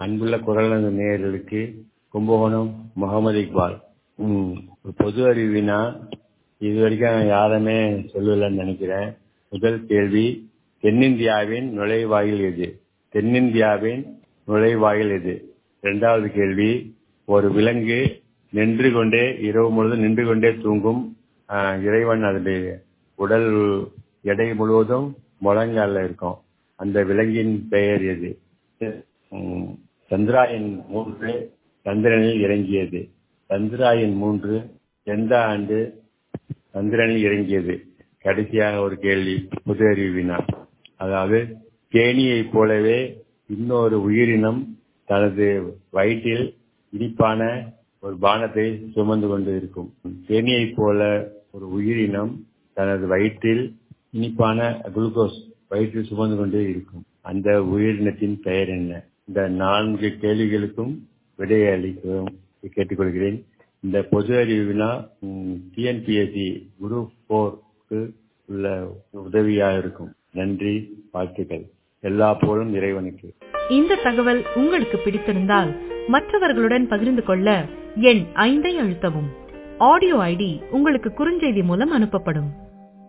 அன்புள்ள குரல் நேயர்களுக்கு கும்பகோணம் முகமது இக்பால் ம், ஒரு பொது அறிவினா இது வரைக்கும் யாருமே சொல்லலன்னு நினைக்கிறேன் முதல் கேள்வி தென்னிந்தியாவின் நுழைவாயில் எது தென்னிந்தியாவின் நுழைவாயில் எது இரண்டாவது கேள்வி ஒரு விலங்கு நின்று கொண்டே இரவு முழுவதும் நின்று கொண்டே தூங்கும் ஆஹ், இறைவன் அதனுடைய உடல் எடை முழுவதும் முழங்கால இருக்கும் அந்த விலங்கின் பெயர் எது ம், சந்திராயன் மூன்று சந்திரனில் இறங்கியது சந்திராயன் மூன்று எந்த ஆண்டு சந்திரனில் இறங்கியது கடைசியாக ஒரு கேள்வி புது அறிவு வினா அதாவது தேனியைப் போலவே இன்னொரு உயிரினம் தனது வயிற்றில் இனிப்பான ஒரு பானத்தை சுமந்து கொண்டு இருக்கும் தேனியைப் போல ஒரு உயிரினம் தனது வயிற்றில் இனிப்பான குளுக்கோஸ் வயிற்றில் சுமந்து கொண்டே இருக்கும் அந்த உயிரினத்தின் பெயர் என்ன இந்த நான்கு கேள்விகளுக்கும் விடையை அளிக்கவும் கேட்டுக்கொள்கிறேன் இந்த பொது அறிவுனா டிஎன்பிஎஸ்சி குரூப் போருக்கு உள்ள உதவியாக இருக்கும் நன்றி வாழ்த்துக்கள் எல்லா போலும் இறைவனுக்கு இந்த தகவல் உங்களுக்கு பிடித்திருந்தால் மற்றவர்களுடன் பகிர்ந்து கொள்ள எண் ஐந்தை அழுத்தவும் ஆடியோ ஐடி உங்களுக்கு குறுஞ்செய்தி மூலம் அனுப்பப்படும்